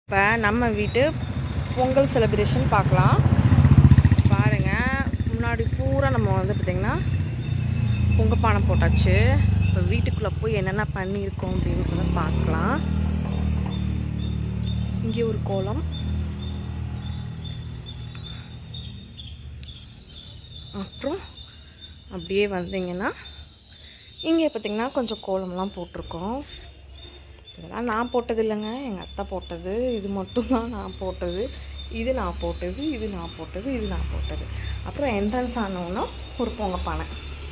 இப்போ நம்ம வீட்டு பொங்கல் செலிப்ரேஷன் பார்க்கலாம் பாருங்கள் முன்னாடி பூரா நம்ம வந்து பார்த்திங்கன்னா பொங்க பானை போட்டாச்சு இப்போ வீட்டுக்குள்ளே போய் என்னென்ன பண்ணியிருக்கோம் அப்படின்றத பார்க்கலாம் இங்கே ஒரு கோலம் அப்புறம் அப்படியே வந்தீங்கன்னா இங்கே பார்த்திங்கன்னா கொஞ்சம் கோலம்லாம் போட்டிருக்கோம் இதெல்லாம் நான் போட்டது இல்லைங்க எங்கள் அத்தை போட்டது இது மட்டும்தான் நான் போட்டது இது நான் போட்டது இது நான் போட்டது இது நான் போட்டது அப்புறம் என்ட்ரன்ஸ் ஆனோன்னா ஒரு பொங்க பானை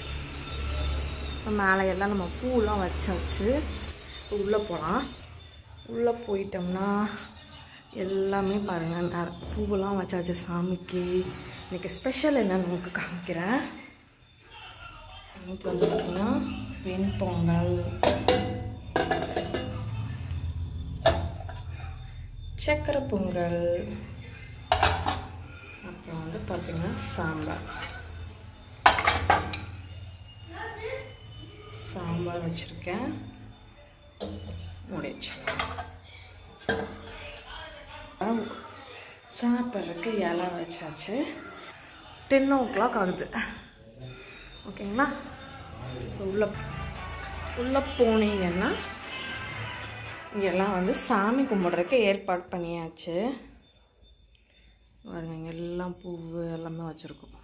மேலே எல்லாம் நம்ம பூலாம் வச்சாச்சு உள்ளே போகலாம் உள்ளே போயிட்டோம்னா எல்லாமே பாருங்கள் நிற- பூவெல்லாம் வச்சாச்சு சாமிக்கு இன்னைக்கு ஸ்பெஷல் என்னன்னு உங்களுக்கு காமிக்கிறேன் இன்னைக்கு வந்து பார்த்திங்கன்னா வெண் பொங்கல் சக்கரை பொங்கல் அப்புறம் வந்து பார்த்திங்கன்னா சாம்பார் சாம்பார் வச்சுருக்கேன் முடிச்சு சாப்பிட்றதுக்கு இலை வச்சாச்சு டென் ஓ கிளாக் ஆகுது ஓகேங்களா உள்ள உள்ளே போனீங்கன்னா இங்கெல்லாம் வந்து சாமி கும்பிட்றதுக்கு ஏற்பாடு பண்ணியாச்சு பாருங்க இங்க எல்லாம் பூ எல்லாமே வச்சுருக்கோம்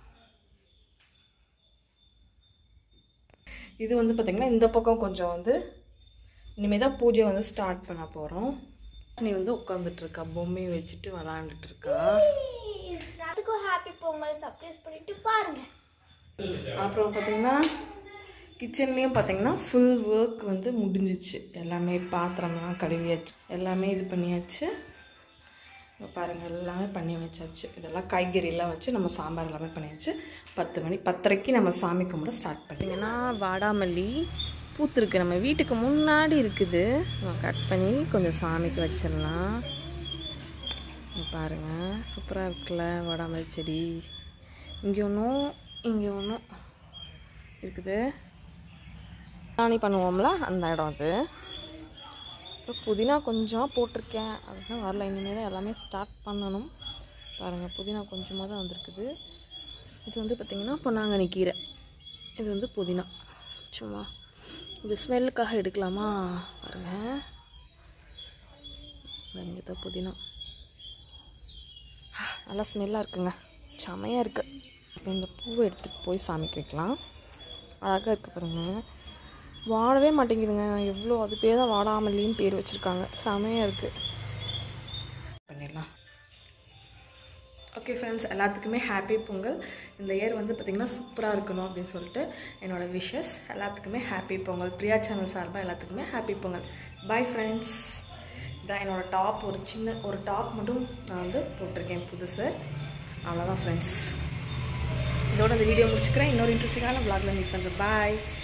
இது வந்து பார்த்திங்கன்னா இந்த பக்கம் கொஞ்சம் வந்து இனிமேல் தான் பூஜை வந்து ஸ்டார்ட் பண்ண போகிறோம் நீ வந்து உட்காந்துட்டு இருக்கா பொம்மையை வச்சுட்டு விளாண்டுட்டு இருக்கா அதுக்கும் ஹாப்பி பொங்கல் சர்ப்ரைஸ் பண்ணிட்டு பாருங்க அப்புறம் பார்த்தீங்கன்னா கிச்சன்லேயும் பார்த்தீங்கன்னா ஃபுல் ஒர்க் வந்து முடிஞ்சிச்சு எல்லாமே பாத்திரம்லாம் கழுவியாச்சு எல்லாமே இது பண்ணியாச்சு இங்க பாருங்க எல்லாமே பண்ணி வச்சாச்சு இதெல்லாம் காய்கறியெல்லாம் வச்சு நம்ம சாம்பார் எல்லாமே பண்ணியாச்சு பத்து மணி பத்தரைக்கு நம்ம சாமி கும்பிட ஸ்டார்ட் பண்ணிங்கன்னா வாடாமல்லி பூத்துருக்கு நம்ம வீட்டுக்கு முன்னாடி இருக்குது கட் பண்ணி கொஞ்சம் சாமிக்கு வச்சிடலாம் இங்க பாருங்க சூப்பராக இருக்குல்ல வாடாமல்லி செடி இங்கே ஒன்றும் இங்கே ஒன்றும் இருக்குது சாணி பண்ணுவோம்ல அந்த இடம் அது இப்போ புதினா கொஞ்சம் போட்டிருக்கேன் அதுதான் வரல இனிமேல் தான் எல்லாமே ஸ்டார்ட் பண்ணணும் பாருங்கள் புதினா கொஞ்சமாக தான் வந்திருக்குது இது வந்து பார்த்திங்கன்னா பொன்னாங்கண்ணி கீரை இது வந்து புதினா சும்மா இது ஸ்மெல்லுக்காக எடுக்கலாமா பாருங்கள் இங்கே தான் புதினா நல்லா ஸ்மெல்லாக இருக்குங்க செமையாக இருக்குது இப்போ இந்த பூவை எடுத்துகிட்டு போய் சாமிக்கு வைக்கலாம் அழகாக இருக்குது பாருங்க வாடவே மாட்டேங்குதுங்க எவ்வளோ அது பேர் தான் வாடாமல்லின்னு பேர் வச்சுருக்காங்க செமையாக இருக்குது பண்ணிடலாம் ஓகே ஃப்ரெண்ட்ஸ் எல்லாத்துக்குமே ஹாப்பி பொங்கல் இந்த இயர் வந்து பார்த்திங்கன்னா சூப்பராக இருக்கணும் அப்படின்னு சொல்லிட்டு என்னோடய விஷஸ் எல்லாத்துக்குமே ஹாப்பி பொங்கல் பிரியா சேனல் சார்பாக எல்லாத்துக்குமே ஹாப்பி பொங்கல் பை ஃப்ரெண்ட்ஸ் இதான் என்னோட டாப் ஒரு சின்ன ஒரு டாப் மட்டும் நான் வந்து போட்டிருக்கேன் புதுசு அவ்வளோதான் ஃப்ரெண்ட்ஸ் இதோட இந்த வீடியோ முடிச்சுக்கிறேன் இன்னொரு இன்ட்ரெஸ்டிங்கான vlogல மீட் பண்ணுறேன் பாய்